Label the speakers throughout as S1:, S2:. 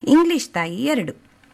S1: English ತಾಯಿ ಎರಡು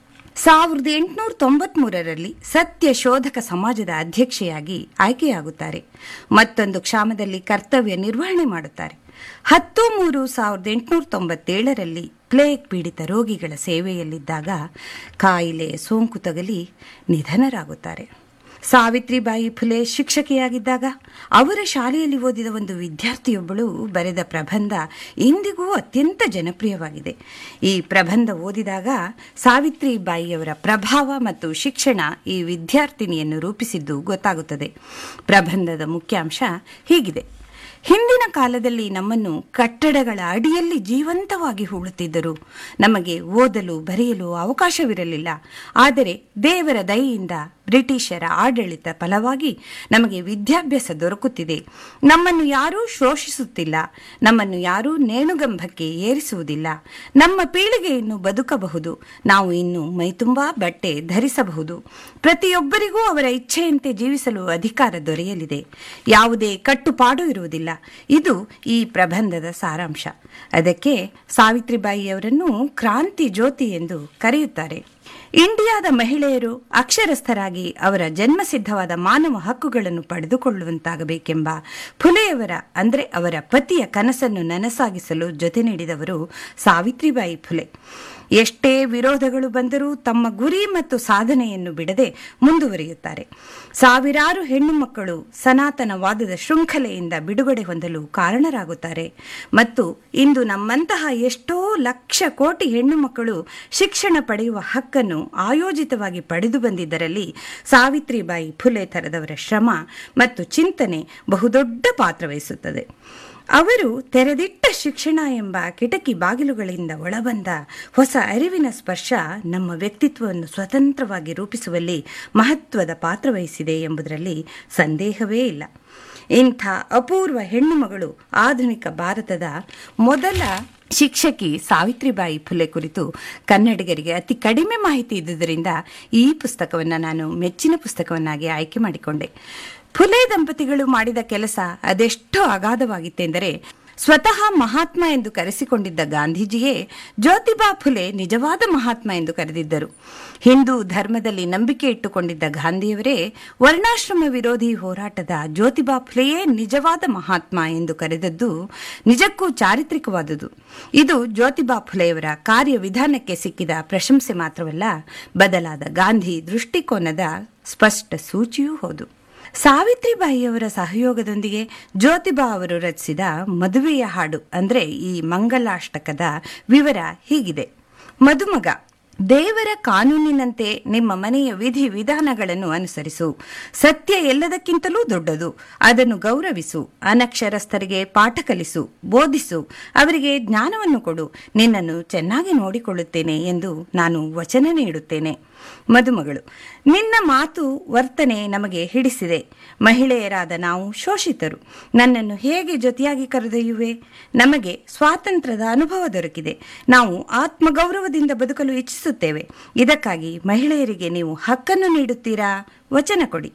S1: ಸಾವಿರದ ಎಂಟುನೂರ ತೊಂಬತ್ಮೂರರಲ್ಲಿ ಸತ್ಯ ಶೋಧಕ ಸಮಾಜದ ಅಧ್ಯಕ್ಷೆಯಾಗಿ ಆಯ್ಕೆಯಾಗುತ್ತಾರೆ ಮತ್ತೊಂದು ಕ್ಷಾಮದಲ್ಲಿ ಕರ್ತವ್ಯ ನಿರ್ವಹಣೆ ಮಾಡುತ್ತಾರೆ ಹತ್ತು ಮೂರು ಸಾವಿರದ ಎಂಟುನೂರ ತೊಂಬತ್ತೇಳರಲ್ಲಿ ಪ್ಲೇಗ್ ಪೀಡಿತ ರೋಗಿಗಳ ಸೇವೆಯಲ್ಲಿದ್ದಾಗ ಕಾಯಿಲೆ ಸೋಂಕು ತಗಲಿ ನಿಧನರಾಗುತ್ತಾರೆ ಸಾವಿತ್ರಿಬಾಯಿ ಫುಲೆ ಶಿಕ್ಷಕಿಯಾಗಿದ್ದಾಗ ಅವರ ಶಾಲೆಯಲ್ಲಿ ಓದಿದ ಒಂದು ವಿದ್ಯಾರ್ಥಿಯೊಬ್ಬಳು ಬರೆದ ಪ್ರಬಂಧ ಇಂದಿಗೂ ಅತ್ಯಂತ ಜನಪ್ರಿಯವಾಗಿದೆ ಈ ಪ್ರಬಂಧ ಓದಿದಾಗ ಸಾವಿತ್ರಿಬಾಯಿಯವರ ಪ್ರಭಾವ ಮತ್ತು ಶಿಕ್ಷಣ ಈ ವಿದ್ಯಾರ್ಥಿನಿಯನ್ನು ರೂಪಿಸಿದ್ದು ಗೊತ್ತಾಗುತ್ತದೆ ಪ್ರಬಂಧದ ಮುಖ್ಯಾಂಶ ಹೀಗಿದೆ ಹಿಂದಿನ ಕಾಲದಲ್ಲಿ ನಮ್ಮನ್ನು ಕಟ್ಟಡಗಳ ಅಡಿಯಲ್ಲಿ ಜೀವಂತವಾಗಿ ಹೂಳುತ್ತಿದ್ದರು ನಮಗೆ ಓದಲು ಬರೆಯಲು ಅವಕಾಶವಿರಲಿಲ್ಲ ಆದರೆ ದೇವರ ದಯೆಯಿಂದ ಬ್ರಿಟಿಷರ ಆಡಳಿತ ಫಲವಾಗಿ ನಮಗೆ ವಿದ್ಯಾಭ್ಯಾಸ ದೊರಕುತ್ತಿದೆ ನಮ್ಮನ್ನು ಯಾರೂ ಶೋಷಿಸುತ್ತಿಲ್ಲ ನಮ್ಮನ್ನು ಯಾರೂ ನೇಣುಗಂಬಕ್ಕೆ ಏರಿಸುವುದಿಲ್ಲ ನಮ್ಮ ಪೀಳಿಗೆ ಇನ್ನು ಬದುಕಬಹುದು ನಾವು ಇನ್ನು ಮೈತುಂಬಾ ಬಟ್ಟೆ ಧರಿಸಬಹುದು ಪ್ರತಿಯೊಬ್ಬರಿಗೂ ಅವರ ಇಚ್ಛೆಯಂತೆ ಜೀವಿಸಲು ಅಧಿಕಾರ ದೊರೆಯಲಿದೆ ಯಾವುದೇ ಕಟ್ಟುಪಾಡು ಇರುವುದಿಲ್ಲ ಇದು ಈ ಪ್ರಬಂಧದ ಸಾರಾಂಶ ಅದಕ್ಕೆ ಸಾವಿತ್ರಿಬಾಯಿಯವರನ್ನು ಕ್ರಾಂತಿ ಜ್ಯೋತಿ ಎಂದು ಕರೆಯುತ್ತಾರೆ ಇಂಡಿಯಾದ ಮಹಿಳೆಯರು ಅಕ್ಷರಸ್ಥರಾಗಿ ಅವರ ಜನ್ಮಸಿದ್ಧವಾದ ಮಾನವ ಹಕ್ಕುಗಳನ್ನು ಪಡೆದುಕೊಳ್ಳುವಂತಾಗಬೇಕೆಂಬ ಫುಲೆಯವರ ಅಂದರೆ ಅವರ ಪತಿಯ ಕನಸನ್ನು ನನಸಾಗಿಸಲು ಜೊತೆ ನೀಡಿದವರು ಸಾವಿತ್ರಿಬಾಯಿ ಫುಲೆ ಎಷ್ಟೇ ವಿರೋಧಗಳು ಬಂದರೂ ತಮ್ಮ ಗುರಿ ಮತ್ತು ಸಾಧನೆಯನ್ನು ಬಿಡದೆ ಮುಂದುವರಿಯುತ್ತಾರೆ ಸಾವಿರಾರು ಹೆಣ್ಣು ಮಕ್ಕಳು ಸನಾತನವಾದದ ಶೃಂಖಲೆಯಿಂದ ಬಿಡುಗಡೆ ಹೊಂದಲು ಕಾರಣರಾಗುತ್ತಾರೆ ಮತ್ತು ಇಂದು ನಮ್ಮಂತಹ ಎಷ್ಟೋ ಲಕ್ಷ ಕೋಟಿ ಹೆಣ್ಣು ಮಕ್ಕಳು ಶಿಕ್ಷಣ ಪಡೆಯುವ ಹಕ್ಕನ್ನು ಆಯೋಜಿತವಾಗಿ ಪಡೆದು ಬಂದಿದ್ದರಲ್ಲಿ ಸಾವಿತ್ರಿಬಾಯಿ ಫುಲೆ ಥರದವರ ಶ್ರಮ ಮತ್ತು ಚಿಂತನೆ ಬಹುದೊಡ್ಡ ಪಾತ್ರ ವಹಿಸುತ್ತದೆ ಅವರು ತೆರೆದಿಟ್ಟ ಶಿಕ್ಷಣ ಎಂಬ ಕಿಟಕಿ ಬಾಗಿಲುಗಳಿಂದ ಒಳಬಂದ ಹೊಸ ಅರಿವಿನ ಸ್ಪರ್ಶ ನಮ್ಮ ವ್ಯಕ್ತಿತ್ವವನ್ನು ಸ್ವತಂತ್ರವಾಗಿ ರೂಪಿಸುವಲ್ಲಿ ಮಹತ್ವದ ಪಾತ್ರ ವಹಿಸಿದೆ ಎಂಬುದರಲ್ಲಿ ಸಂದೇಹವೇ ಇಲ್ಲ ಇಂಥ ಅಪೂರ್ವ ಹೆಣ್ಣು ಮಗಳು ಆಧುನಿಕ ಭಾರತದ ಮೊದಲ ಶಿಕ್ಷಕಿ ಸಾವಿತ್ರಿಬಾಯಿ ಫುಲೆ ಕುರಿತು ಕನ್ನಡಿಗರಿಗೆ ಅತಿ ಕಡಿಮೆ ಮಾಹಿತಿ ಇದ್ದುದರಿಂದ ಈ ಪುಸ್ತಕವನ್ನು ನಾನು ಮೆಚ್ಚಿನ ಪುಸ್ತಕವನ್ನಾಗಿ ಆಯ್ಕೆ ಮಾಡಿಕೊಂಡೆ ಫುಲೆ ದಂಪತಿಗಳು ಮಾಡಿದ ಕೆಲಸ ಅದೆಷ್ಟೋ ಅಗಾಧವಾಗಿತ್ತೆಂದರೆ ಸ್ವತಃ ಮಹಾತ್ಮ ಎಂದು ಕರೆಸಿಕೊಂಡಿದ್ದ ಗಾಂಧೀಜಿಯೇ ಜ್ಯೋತಿಬಾ ಫುಲೆ ನಿಜವಾದ ಮಹಾತ್ಮ ಎಂದು ಕರೆದಿದ್ದರು ಹಿಂದೂ ಧರ್ಮದಲ್ಲಿ ನಂಬಿಕೆ ಇಟ್ಟುಕೊಂಡಿದ್ದ ಗಾಂಧಿಯವರೇ ವರ್ಣಾಶ್ರಮ ವಿರೋಧಿ ಹೋರಾಟದ ಜ್ಯೋತಿಬಾ ಫುಲೆಯೇ ನಿಜವಾದ ಮಹಾತ್ಮ ಎಂದು ಕರೆದದ್ದು ನಿಜಕ್ಕೂ ಚಾರಿತ್ರಿಕವಾದುದು ಇದು ಜ್ಯೋತಿಬಾ ಫುಲೆಯವರ ಕಾರ್ಯವಿಧಾನಕ್ಕೆ ಸಿಕ್ಕಿದ ಪ್ರಶಂಸೆ ಮಾತ್ರವಲ್ಲ ಬದಲಾದ ಗಾಂಧಿ ದೃಷ್ಟಿಕೋನದ ಸ್ಪಷ್ಟ ಸೂಚಿಯೂ ಹೌದು ಸಾವಿತ್ರಿಬಾಯಿಯವರ ಸಹಯೋಗದೊಂದಿಗೆ ಜ್ಯೋತಿಬಾ ಅವರು ರಚಿಸಿದ ಮದುವೆಯ ಹಾಡು ಅಂದರೆ ಈ ಮಂಗಲಾಷ್ಟಕದ ವಿವರ ಹೀಗಿದೆ ಮದುಮಗ ದೇವರ ಕಾನೂನಿನಂತೆ ನಿಮ್ಮ ಮನೆಯ ವಿಧಿ ವಿಧಾನಗಳನ್ನು ಅನುಸರಿಸು ಸತ್ಯ ಎಲ್ಲದಕ್ಕಿಂತಲೂ ದೊಡ್ಡದು ಅದನ್ನು ಗೌರವಿಸು ಅನಕ್ಷರಸ್ಥರಿಗೆ ಪಾಠ ಕಲಿಸು ಬೋಧಿಸು ಅವರಿಗೆ ಜ್ಞಾನವನ್ನು ಕೊಡು ನಿನ್ನನ್ನು ಚೆನ್ನಾಗಿ ನೋಡಿಕೊಳ್ಳುತ್ತೇನೆ ಎಂದು ನಾನು ವಚನ ನೀಡುತ್ತೇನೆ ಮದುಮಗಳು ನಿನ್ನ ಮಾತು ವರ್ತನೆ ನಮಗೆ ಹಿಡಿಸಿದೆ ಮಹಿಳೆಯರಾದ ನಾವು ಶೋಷಿತರು ನನ್ನನ್ನು ಹೇಗೆ ಜೊತೆಯಾಗಿ ಕರೆದೊಯ್ಯುವೆ ನಮಗೆ ಸ್ವಾತಂತ್ರ್ಯದ ಅನುಭವ ದೊರಕಿದೆ ನಾವು ಆತ್ಮಗೌರವದಿಂದ ಬದುಕಲು ಇಚ್ಛಿಸುತ್ತೇವೆ ಇದಕ್ಕಾಗಿ ಮಹಿಳೆಯರಿಗೆ ನೀವು ಹಕ್ಕನ್ನು ನೀಡುತ್ತೀರಾ ವಚನ ಕೊಡಿ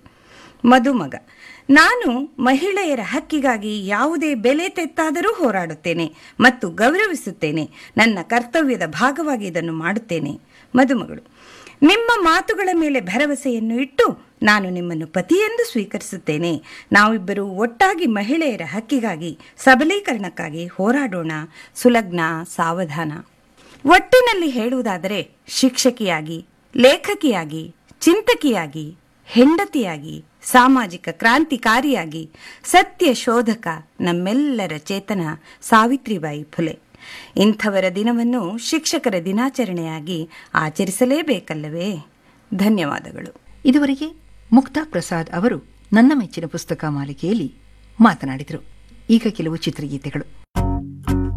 S1: ಮದುಮಗ ನಾನು ಮಹಿಳೆಯರ ಹಕ್ಕಿಗಾಗಿ ಯಾವುದೇ ಬೆಲೆ ತೆತ್ತಾದರೂ ಹೋರಾಡುತ್ತೇನೆ ಮತ್ತು ಗೌರವಿಸುತ್ತೇನೆ ನನ್ನ ಕರ್ತವ್ಯದ ಭಾಗವಾಗಿ ಇದನ್ನು ಮಾಡುತ್ತೇನೆ ಮದುಮಗಳು ನಿಮ್ಮ ಮಾತುಗಳ ಮೇಲೆ ಭರವಸೆಯನ್ನು ಇಟ್ಟು ನಾನು ನಿಮ್ಮನ್ನು ಪತಿಯೆಂದು ಸ್ವೀಕರಿಸುತ್ತೇನೆ ನಾವಿಬ್ಬರು ಒಟ್ಟಾಗಿ ಮಹಿಳೆಯರ ಹಕ್ಕಿಗಾಗಿ ಸಬಲೀಕರಣಕ್ಕಾಗಿ ಹೋರಾಡೋಣ ಸುಲಗ್ನ ಸಾವಧಾನ ಒಟ್ಟಿನಲ್ಲಿ ಹೇಳುವುದಾದರೆ ಶಿಕ್ಷಕಿಯಾಗಿ ಲೇಖಕಿಯಾಗಿ ಚಿಂತಕಿಯಾಗಿ ಹೆಂಡತಿಯಾಗಿ ಸಾಮಾಜಿಕ ಕ್ರಾಂತಿಕಾರಿಯಾಗಿ ಸತ್ಯ ಶೋಧಕ ನಮ್ಮೆಲ್ಲರ ಚೇತನ ಸಾವಿತ್ರಿಬಾಯಿ ಫುಲೆ ಇಂಥವರ ದಿನವನ್ನು ಶಿಕ್ಷಕರ ದಿನಾಚರಣೆಯಾಗಿ ಆಚರಿಸಲೇಬೇಕಲ್ಲವೇ ಧನ್ಯವಾದಗಳು
S2: ಇದುವರೆಗೆ ಮುಕ್ತಾ ಪ್ರಸಾದ್ ಅವರು ನನ್ನ ಮೆಚ್ಚಿನ ಪುಸ್ತಕ ಮಾಲಿಕೆಯಲ್ಲಿ ಮಾತನಾಡಿದರು ಈಗ ಕೆಲವು ಚಿತ್ರಗೀತೆಗಳು